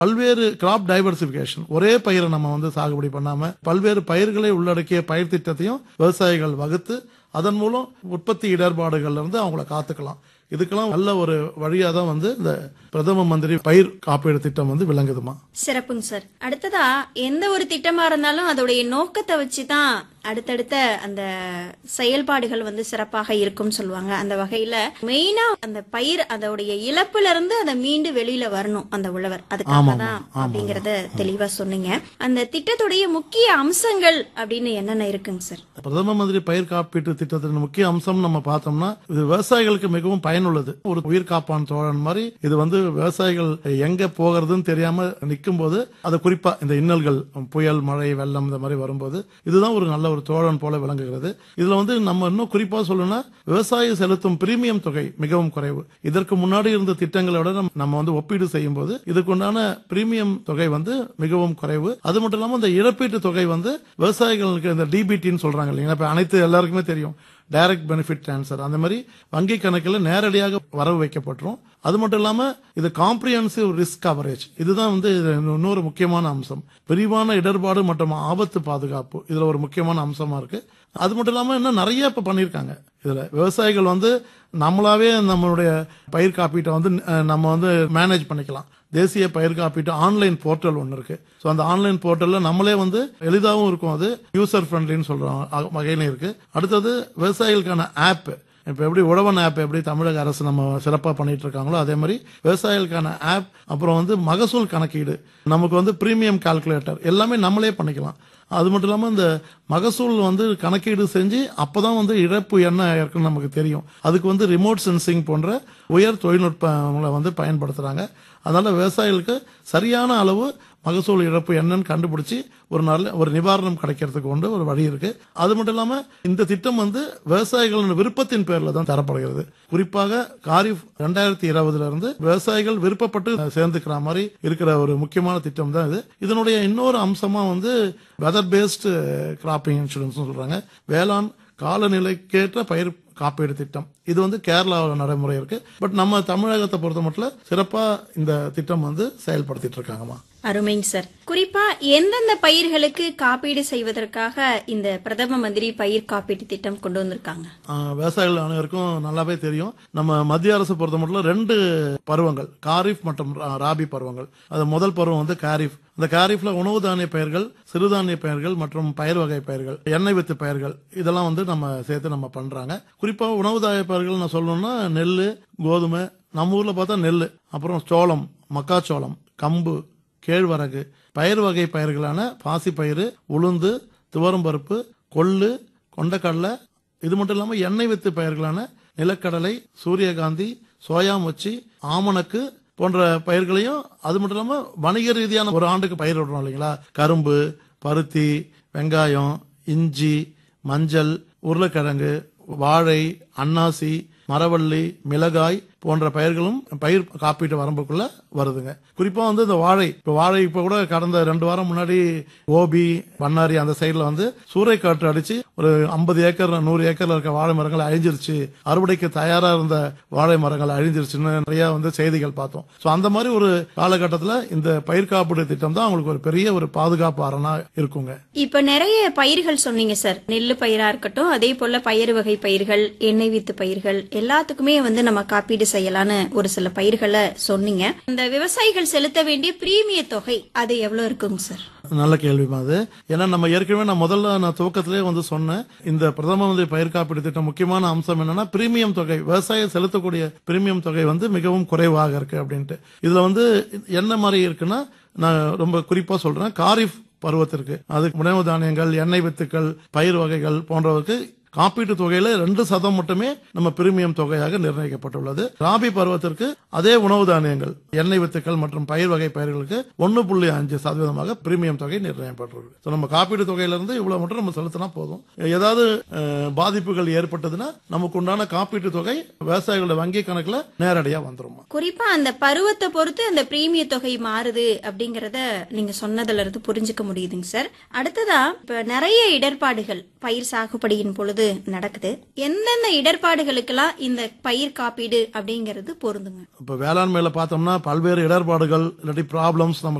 பல்வேறு graph diversification ஒரே பயிரை நம்ம வந்து சாகுபடி பண்ணாம பல்வேறு பயிர்களை உள்ளடக்கிய பயிர் திட்டத்தையும் விவசாயிகள் வகுத்து அதன் மூலம் உற்பத்தி இடர்பாடுகள்ல இருந்து அவங்கள காத்துக்கலாம் இதுக்கெல்லாம் நல்ல ஒரு வழியா தான் வந்து இந்த பிரதம மந்திரி பயிர் காப்பீடு திட்டம் வந்து விளங்குதுமா சிறப்புங்க சார் அடுத்ததா எந்த ஒரு திட்டமா இருந்தாலும் அதோடைய நோக்கத்தை வச்சு தான் அடுத்தடுத்த அந்த செயல்பாடுகள் வந்து சிறப்பாக இருக்கும்னு சொல்லுவாங்க அந்த வகையில மெயினா அந்த பயிர் அதோடைய இழப்புல இருந்து அதை மீண்டு வெளியில வரணும் அந்த உழவர் அதுக்காக ஆமாமா, தான் ஆமாமா. அப்படிங்கறத தெளிவா சொன்னீங்க அந்த திட்டத்துடைய முக்கிய அம்சங்கள் அப்படின்னு என்னென்ன இருக்குங்க சார் பிரதம மந்திரி பயிர் காப்பீட்டு திட்டத்தின் முக்கிய அம்சம் நம்ம பார்த்தோம்னா இது விவசாயிகளுக்கு மிகவும் பயனுள்ளது ஒரு உயிர் காப்பான் தோழன் மாதிரி இது வந்து விவசாயிகள் எங்க போகிறதுன்னு தெரியாம நிற்கும் போது அது குறிப்பா இந்த இன்னல்கள் புயல் மழை வெள்ளம் இந்த மாதிரி வரும்போது இதுதான் ஒரு நல்ல ஒரு தோழன் போல விளங்குகிறது இதுல வந்து நம்ம இன்னும் குறிப்பா சொல்லணும்னா விவசாயி செலுத்தும் பிரீமியம் தொகை மிகவும் குறைவு இதற்கு முன்னாடி இருந்த திட்டங்களோட நம்ம- நம்ம வந்து ஒப்பீடு செய்யும் போது இதுக்குண்டான பிரீமியம் தொகை வந்து மிகவும் குறைவு அது மட்டும் இல்லாம இந்த இழப்பீட்டு தொகை வந்து விவசாயிகளுக்கு இந்த டிபிடின்னு சொல்றாங்க இல்லைங்களா இப்ப அனைத்து எல்லாருக்குமே தெரியும் டைரக்ட் பெனிஃபிட் ட்ரான்ஸ்ஃபர் அந்த மாதிரி வங்கி கணக்கில் நேரடியாக வரவு வைக்கப்பட்டுரும் அது மட்டும் இல்லாம இது காம்ப்ரிஹென்சிவ் ரிஸ்க் கவரேஜ் இதுதான் வந்து இது இன்னொரு முக்கியமான அம்சம் விரிவான இடர்பாடு மற்றும் ஆபத்து பாதுகாப்பு இதுல ஒரு முக்கியமான அம்சமா இருக்கு அது மட்டும் இல்லாம இன்னும் நிறைய இப்ப பண்ணிருக்காங்க இதுல விவசாயிகள் வந்து நம்மளாவே நம்மளுடைய பயிர் காப்பீட்டை வந்து அஹ், நம்ம வந்து மேனேஜ் பண்ணிக்கலாம் தேசிய பயிர் காப்பீட்டு ஆன்லைன் போர்ட்டல் ஒன்று இருக்கு ஸோ அந்த ஆன்லைன் போர்ட்டல்ல நம்மளே வந்து எளிதாகவும் இருக்கும் அது யூசர் ஃப்ரெண்ட்லின்னு சொல்றோம் அ- வகையிலும் இருக்கு அடுத்தது விவசாயிகளுக்கான ஆப் இப்போ எப்படி உழவன் ஆப் எப்படி தமிழக அரசு நம்ம சிறப்பாக பண்ணிட்டு இருக்காங்களோ அதே மாதிரி விவசாயிகளுக்கான ஆப் அப்புறம் வந்து மகசூல் கணக்கீடு நமக்கு வந்து பிரீமியம் கால்குலேட்டர் எல்லாமே நம்மளே பண்ணிக்கலாம் அது மட்டும் இல்லாமல் இந்த மகசூல் வந்து கணக்கீடு செஞ்சு அப்பதான் வந்து இழப்பு என்ன இருக்குன்னு நமக்கு தெரியும் அதுக்கு வந்து ரிமோட் சென்சிங் போன்ற உயர் தொழில்நுட்பங்களை வந்து பயன்படுத்துறாங்க அதனால விவசாயிகளுக்கு சரியான அளவு மகசூல் இழப்பு என்னன்னு கண்டுபிடிச்சு ஒரு நல்ல ஒரு நிவாரணம் கிடைக்கிறதுக்கு கொண்டு ஒரு வழி இருக்கு அது மட்டும் இல்லாம இந்த திட்டம் வந்து விவசாயிகளின் விருப்பத்தின் பேர்ல தான் தரப்படுகிறது குறிப்பாக காரிஃப் ரெண்டாயிரத்தி இருபதுல இருந்து விவசாயிகள் விருப்பப்பட்டு சேர்ந்துக்கிற மாதிரி இருக்கிற ஒரு முக்கியமான திட்டம் தான் இது இதனுடைய இன்னொரு அம்சமா வந்து வெதர் பேஸ்டு கிராப்பிங் இன்சூரன்ஸ் சொல்றாங்க வேளாண் காலநிலைக்கேற்ற பயிர் காப்பீடு திட்டம் இது வந்து கேரளாவில் நடைமுறை இருக்கு பட் நம்ம தமிழகத்தை பொறுத்த மட்டும் சிறப்பா இந்த திட்டம் வந்து செயல்படுத்திட்டு இருக்காங்கம்மா அருமைங்க சார் குறிப்பா எந்தெந்த பயிர்களுக்கு காப்பீடு செய்வதற்காக இந்த பிரதம மந்திரி பயிர் காப்பீட்டு திட்டம் கொண்டு வந்திருக்காங்க ஆஹ் விவசாயிகள் அனைவருக்கும் நல்லாவே தெரியும் நம்ம மத்திய அரசு பொறுத்த மட்டும் ரெண்டு பருவங்கள் காரிஃப் மற்றும் ரா- ராபி பருவங்கள் அது முதல் பருவம் வந்து காரிஃப் அந்த காரிஃப்ல உணவு தானிய பயிர்கள் சிறுதானிய பயிர்கள் மற்றும் பயிர் வகை பயிர்கள் எண்ணெய் வித்து பயிர்கள் இதெல்லாம் வந்து நம்ம சேர்த்து நம்ம பண்றாங்க குறிப்பா உணவு தானிய பயிர்கள் நான் சொல்லணும்னா நெல் கோதுமை நம்ம ஊர்ல பார்த்தா நெல் அப்புறம் சோளம் மக்காச்சோளம் கம்பு கேழ்வரகு பயிர் வகை பயிர்களான பாசிப்பயிறு உளுந்து துவரம்பருப்பு கொள்ளு கொண்டக்கடலை இது மட்டும் இல்லாம எண்ணெய் வித்து பயிர்களான நிலக்கடலை சூரியகாந்தி சோயா மொச்சி ஆமணக்கு போன்ற பயிர்களையும் அது மட்டும் இல்லாம வணிக ரீதியான ஒரு ஆண்டுக்கு பயிர் விடுறோம் இல்லைங்களா கரும்பு பருத்தி வெங்காயம் இஞ்சி மஞ்சள் உருளைக்கிழங்கு வாழை அன்னாசி மரவள்ளி மிளகாய் போன்ற பயிர்களும் பயிர் காப்பீட்டு வரம்புக்குள்ள வருதுங்க குறிப்பா வந்து இந்த வாழை இப்ப வாழை இப்ப கூட கடந்த ரெண்டு வாரம் முன்னாடி ஓபி பண்ணாரி அந்த சைடுல வந்து சூறைக்காற்று அடிச்சு ஒரு ஐம்பது ஏக்கர் நூறு ஏக்கர்ல இருக்க வாழை மரங்கள் அழிஞ்சிருச்சு அறுவடைக்கு தயாரா இருந்த வாழை மரங்கள் அழிஞ்சிருச்சுன்னு நிறைய வந்து செய்திகள் பார்த்தோம் சோ அந்த மாதிரி ஒரு காலகட்டத்துல இந்த பயிர் காப்பீடு திட்டம் தான் அவங்களுக்கு ஒரு பெரிய ஒரு பாதுகாப்பு அரணா இருக்குங்க இப்ப நிறைய பயிர்கள் சொன்னீங்க சார் நெல்லு பயிரா இருக்கட்டும் அதே போல பயிர் வகை பயிர்கள் எண்ணெய் வித்து பயிர்கள் எல்லாத்துக்குமே வந்து நம்ம காப்பீடு செய்யலான்னு ஒரு சில பயிர்களை சொன்னீங்க இந்த விவசாயிகள் செலுத்த வேண்டிய பிரீமிய தொகை அது எவ்வளவு இருக்குங்க சார் நல்ல கேள்விமா அது ஏன்னா நம்ம ஏற்கனவே நான் முதல்ல நான் துவக்கத்திலே வந்து சொன்னேன் இந்த பிரதம மந்திரி பயிர் காப்பீடு திட்டம் முக்கியமான அம்சம் என்னன்னா பிரீமியம் தொகை விவசாயம் செலுத்தக்கூடிய பிரீமியம் தொகை வந்து மிகவும் குறைவாக இருக்கு அப்படின்ட்டு இதுல வந்து என்ன மாதிரி இருக்குன்னா நான் ரொம்ப குறிப்பா சொல்றேன் காரிஃப் பருவத்திற்கு அது உணவு தானியங்கள் எண்ணெய் வித்துக்கள் பயிர் வகைகள் போன்றவருக்கு காப்பீட்டு தொகையில ரெண்டு சதம் மட்டுமே நம்ம பிரீமியம் தொகையாக நிர்ணயிக்கப்பட்டுள்ளது ராபி பருவத்திற்கு அதே உணவு தானியங்கள் எண்ணெய் வித்துக்கள் மற்றும் பயிர் வகை பயிர்களுக்கு ஒன்னு புள்ளி அஞ்சு சதவீதமாக பிரீமியம் தொகை நிர்ணயிக்கப்பட்டுள்ளது So, நம்ம காப்பீட்டு தொகையில இருந்து இவ்வளவு மட்டும் நம்ம செலுத்தினா போதும் ஏதாவது அஹ், பாதிப்புகள் ஏற்பட்டதுன்னா நமக்கு உண்டான காப்பீட்டு தொகை விவசாயிகளோட வங்கி கணக்குல நேரடியா வந்துருமா குறிப்பா அந்த பருவத்தை பொறுத்து அந்த பிரீமிய தொகை மாறுது அப்படிங்கறத நீங்க சொன்னதுல இருந்து புரிஞ்சுக்க முடியுதுங்க சார் அடுத்ததா இப்ப நிறைய இடர்பாடுகள் பயிர் சாகுபடியின் பொழுது வந்து நடக்குது எந்தெந்த இடர்பாடுகளுக்கெல்லாம் இந்த பயிர் காப்பீடு அப்படிங்கிறது பொருந்துங்க இப்ப வேளாண்மையில பார்த்தோம்னா பல்வேறு இடர்பாடுகள் இல்லாட்டி ப்ராப்ளம்ஸ் நம்ம